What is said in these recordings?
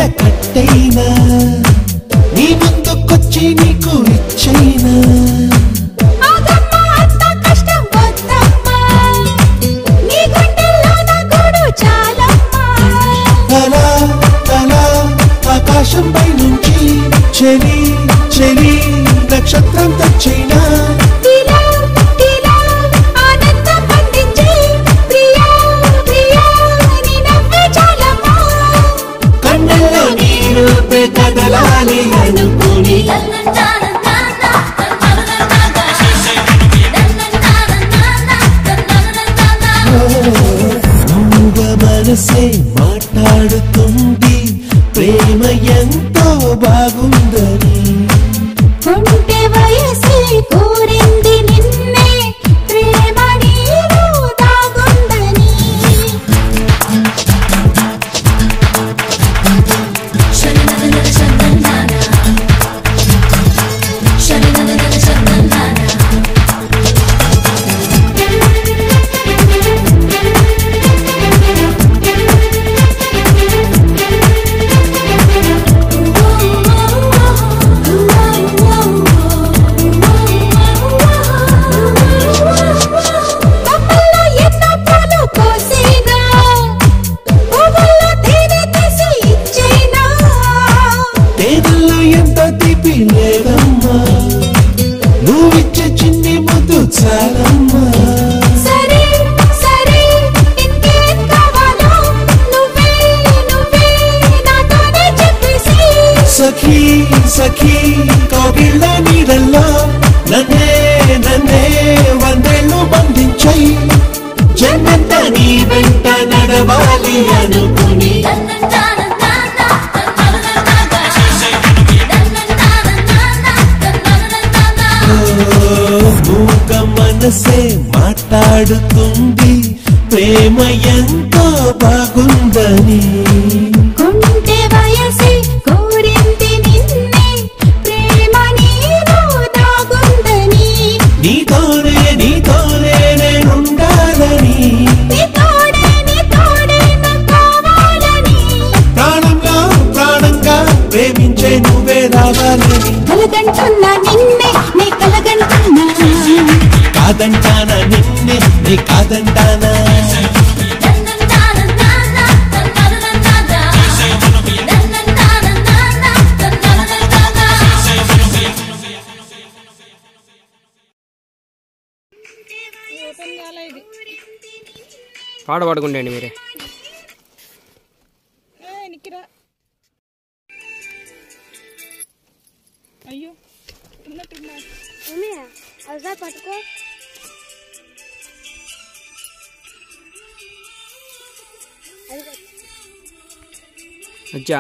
కట్టైనా నీ ముందుకొచ్చి నీకు ఇచ్చైనా ఆగమ్మా అంత కష్టం వద్దమ్మా నీ గుండెల్లో నా గూడు చాలమ్మా తలా తలా ఆకాశంపై నుంచి చెలి చెలి నక్షత్రం తెచ్చైనా ఇలా ఇలా ఆనందం పండించి ప్రియా ప్రియా నీ నవ్వే చాలమ్మా కన్నెల్లో నీ రూపే కదలాలి అనుకుని మూగ మనసే మాట్లాడుతుంది ప్రేమ ఎంతో బాగుందని కొంటె వయసే కోరింది నిన్నే ప్రేమ నీలో దాగుందని కమ్మల్లో ఎన్నో పూలు కోసేనా పువ్వుల్లో తేనె తీసి ఇచ్చేనా తేదల్లో ఎంత తీపి లేదమ్మా నువ్విచ్చే చిన్ని ముద్దు చాలమ్మా సరే సరే ఇంకేం కావాలో నువ్వే నువ్వే నాతోనే చెప్పేసి సఖీ సఖీ కౌగిళ్ళ నీడల్లో నన్నే నన్నే వందేళ్ళు బంధించై జన్మంతా నీ వెంట నడవాలి అనుకుని మూగ మనసే మాట్లాడుతుంది ప్రేమ ఎంతో బాగుందని కొంటె వయసే కోరింది నిన్నే ప్రేమ నీలో దాగుందని నీతోనే నీతోనే నేనుండాలని నీ తోడే నీ తోడే నాకు కావాలని ప్రాణంలో ప్రాణంగా ప్రేమించే నువ్వే రావాలని కలగంటున్నా నిన్నే నీ కలగంటున్నా కాదంటానా నిన్నే నీ కాదంటానా పాట పాడుకుంటండి మీరే అవుదా పట్టుకో అచ్చా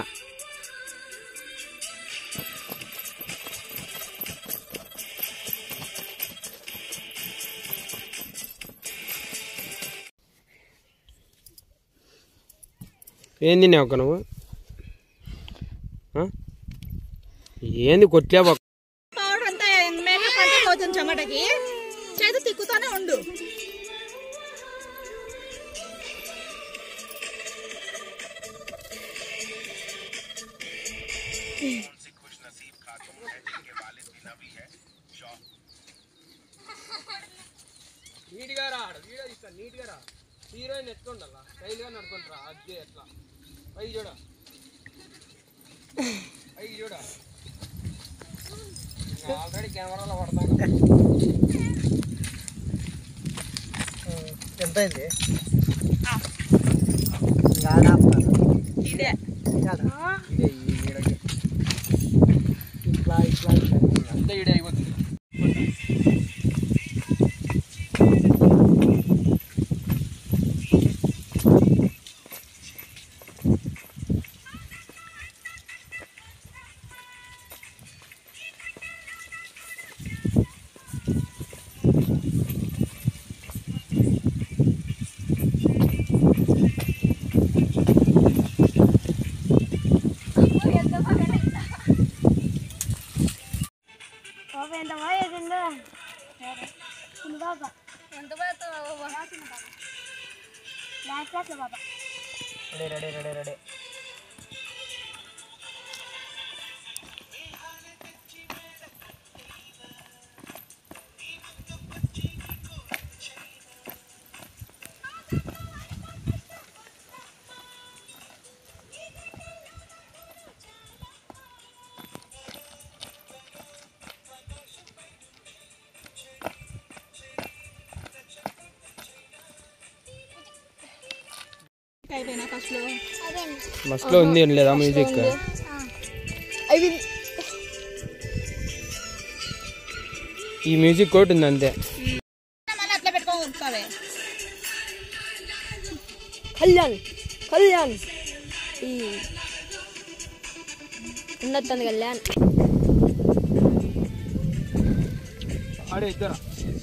ఏం తిన్నావు అక్క నువ్వు ఆ? ఏంది కొట్లే పౌడర్ అంతా మేకప్ అంతా పోతుంది చెమటకి చేతి తిక్కుతూనే ఉండు నీట్గా రా వీడియో తీస్తా నీట్గా రా హీరోయిన్ ఎత్తుకుండాలా స్టైల్గా నడుకుంటారా అదే ఎట్లా పైకి చూడ పైకి చూడ ఆల్రెడీ కెమెరాలో పడతాను ఎంత అయింది ఇదే ఇదే ఈ వీడియోకి ఇట్లా ఇట్లా అంతా ఈడే అయిపోతుంది ఎంత బాగా బాబా ఎంత పోతావు లాస్ట్ క్లాస్ బాబా ready ready ready ready music అయిపోయినా ఫస్ట్ లో మస్ట్లో ఉంది ఏం లేదా మ్యూజిక్ అవి ఈ మ్యూజిక్ ఒకటి ఉంది అంతే మళ్ళీ అట్లా పెట్టుకొని ఉంటావే కళ్యాణ్ కళ్యాణ్ ఈ ఉన్నట్టుంది కళ్యాణ్ ఆడే ఇద్దరు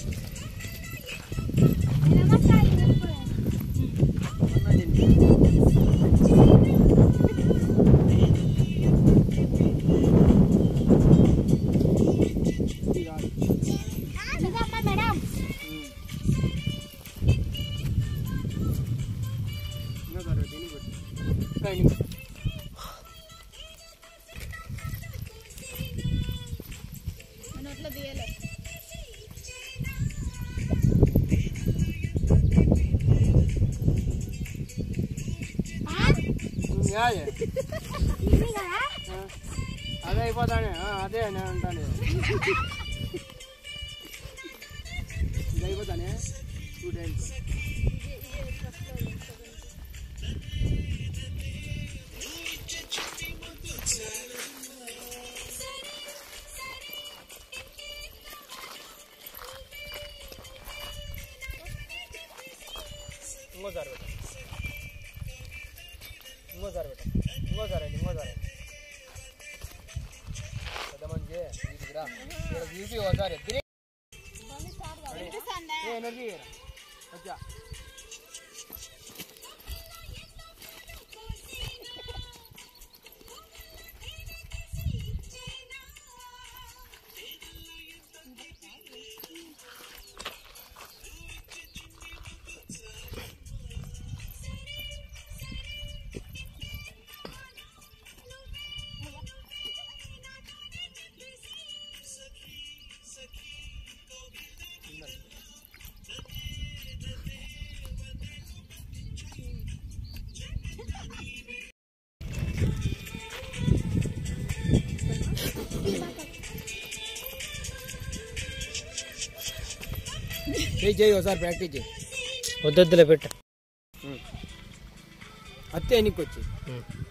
నోట్లో తీయలే అదే అయిపోతానే అదే నేను ఉంటాను ఇది అయిపోతానే టూ టైమ్స్ ఇంకోసారి పెట్ట ఇంకోసారి పెట్ట ఇంకోసారి అండి ఇంకోసారి పెద్ద మంచి వీటికి రా ఇక్కడ చూసి ఒకసారి ఎత్తి ఏ ఎనర్జీ వచ్చా చేయి చేయి ఒకసారి ప్రాక్టీస్ చేయి వద్దొద్దులే పెట్టు అత్తే ఎన్నికి వచ్చి